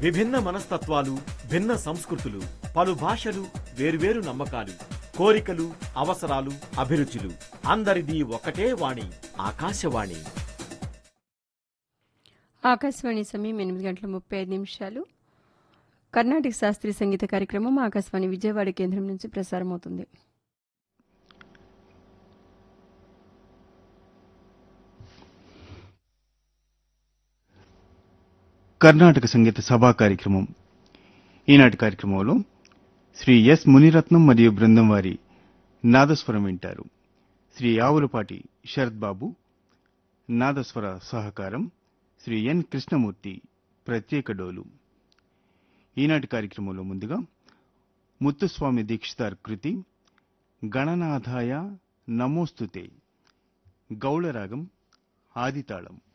విభిన్న మనస్తత్వాలు భిన్న సంస్కృతులు పలు భాషలు వేర్వేరు నమ్మకాలు కోరికలు అవసరాలు అభిరుచులు అందరిది ఒకటే వాణి ఆకాశవాణి ఆకాశవాణి సమయం ఎనిమిది గంటల ముప్పై ఐదు నిమిషాలు కర్ణాటక శాస్త్రీయ సంగీత కార్యక్రమం ఆకాశవాణి విజయవాడ కేంద్రం నుంచి ప్రసారమవుతుంది కర్ణాటక సంగీత సభా కార్యక్రమం ఈనాటి కార్యక్రమంలో శ్రీ ఎస్ మునిరత్నం మరియు బృందం వారి నాదస్వరం వింటారు శ్రీ ఆవులపాటి శరత్ బాబు నాదస్వర సహకారం శ్రీ ఎన్ కృష్ణమూర్తి ప్రత్యేక డోలు ఈనాటి కార్యక్రమంలో ముందుగా ముత్తుస్వామి దీక్షితార్ కృతి గణనాథాయ నమోస్తుతే గౌళరాగం ఆదితాళం